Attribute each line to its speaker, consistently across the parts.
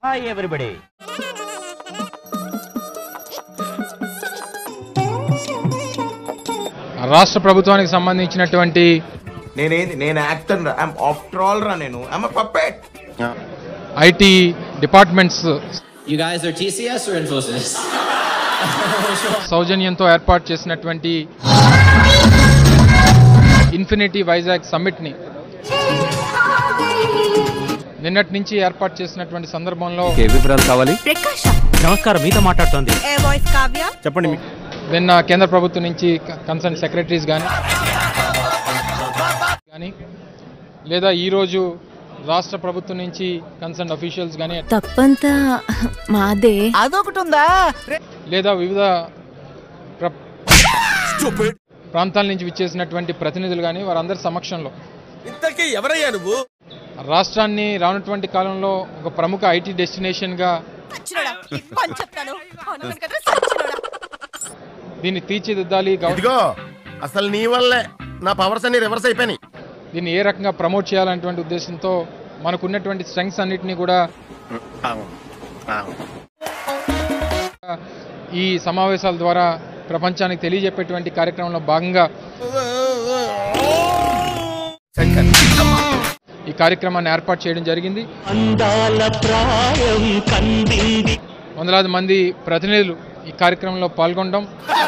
Speaker 1: Hi everybody
Speaker 2: రాష్ట్ర ప్రభుత్వానికి సంబంధించినటువంటి
Speaker 3: నేనేంది నేను యాక్టర్ రా ఆఫ్టర్ ఆల్ రా నేను I'm puppet
Speaker 2: IT departments
Speaker 4: You guys are TCS or Infosys?
Speaker 2: సౌజన్యంతో ఏర్పాటు చేసినటువంటి ఇన్ఫినిటీ వైజాగ్ సమ్మిట్ని నిన్నటి నుంచి ఏర్పాటు చేసినటువంటి సందర్భంలో
Speaker 1: వివరాలు కావాలి
Speaker 5: ప్రకాష్
Speaker 1: నమస్కారం మీతో మాట్లాడుతోంది
Speaker 5: ఏ వాయిస్ కావ్య
Speaker 1: చెప్పండి
Speaker 2: నిన్న కేంద్ర ప్రభుత్వం నుంచి కన్సర్న్ సెక్రటరీస్ కానీ కానీ లేదా ఈరోజు రాష్ట్ర ప్రభుత్వం నుంచి కన్సర్న్ అఫీషియల్స్ కానీ
Speaker 5: తప్పంతా మాదే
Speaker 6: అదొకటి ఉందా
Speaker 2: లేదా వివిధ ప్ర- ప్రాంతాల నుంచి విచ్చేసినటువంటి ప్రతినిధులు కానీ వారందరి సమక్షంలో
Speaker 7: ఇంతకీ ఎవరయ్యా నువ్వు
Speaker 2: రాష్ట్రాన్ని రానటువంటి కాలంలో ఒక ప్రముఖ ఐటీ డెస్టినేషన్గా
Speaker 5: చెప్తాను
Speaker 2: దీన్ని తీర్చిదిద్దాలి గవ-
Speaker 8: ఇదిగో అసలు నీ వల్లే నా పవర్స్ అన్ని రివర్స్ అయిపోయినాయి
Speaker 2: దీన్ని ఏ రకంగా ప్రమోట్ చేయాలనేటువంటి ఉద్దేశంతో మనకున్నటువంటి స్ట్రెంగ్స్ అన్నిటినీ కూడా ఈ సమావేశాల ద్వారా ప్రపంచానికి తెలియజెప్పేటువంటి కార్యక్రమంలో భాగంగా ఈ కార్యక్రమాన్ని ఏర్పాటు చేయడం జరిగింది వందలాది మంది ప్రతినిధులు ఈ కార్యక్రమంలో పాల్గొనడం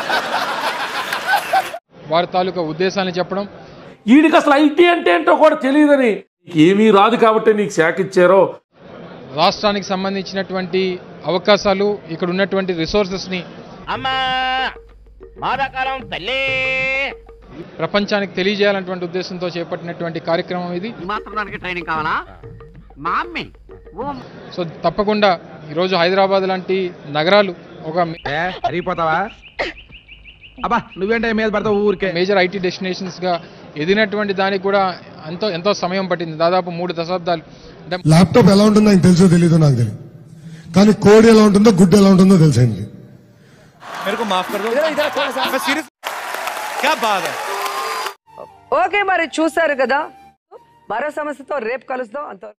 Speaker 2: వారి తాలూకా ఉద్దేశాన్ని చెప్పడం
Speaker 7: వీడికి అసలు ఐటీ అంటే ఏంటో కూడా తెలియదని నీకు ఏమీ రాదు కాబట్టి నీకు శాఖ ఇచ్చారో
Speaker 2: రాష్ట్రానికి సంబంధించినటువంటి అవకాశాలు ఇక్కడ ఉన్నటువంటి రిసోర్సెస్ని
Speaker 1: అమ్మా బాధాకాలం తల్లి
Speaker 2: ప్రపంచానికి తెలియజేయాలన్నటువంటి ఉద్దేశంతో చేపట్టినటువంటి కార్యక్రమం ఇది
Speaker 1: మాత్రం దానికి ట్రైనింగ్ కావాలా మా అమ్మి
Speaker 2: సో తప్పకుండా ఈరోజు హైదరాబాద్ లాంటి నగరాలు ఒక
Speaker 9: అరిగిపోతావా అబ్బా నువ్వేంటే మీద పడతావు ఊరికే
Speaker 2: మేజర్ ఐటీ డెస్టినేషన్స్గా ఎదిగినటువంటి దానికి కూడా ఎంతో ఎంతో సమయం పట్టింది దాదాపు మూడు దశాబ్దాలు అంటే
Speaker 10: ల్యాప్టాప్ ఎలా ఉంటుందో ఆయనకు తెలుసో తెలీదో నాకు తెలియదు కానీ కోడి ఎలా ఉంటుందో గుడ్డు ఎలా ఉంటుందో తెలుసు ఆయనకి
Speaker 6: ఓకే మరి చూసారు కదా మరో సమస్యతో రేపు కలుస్తాం అంత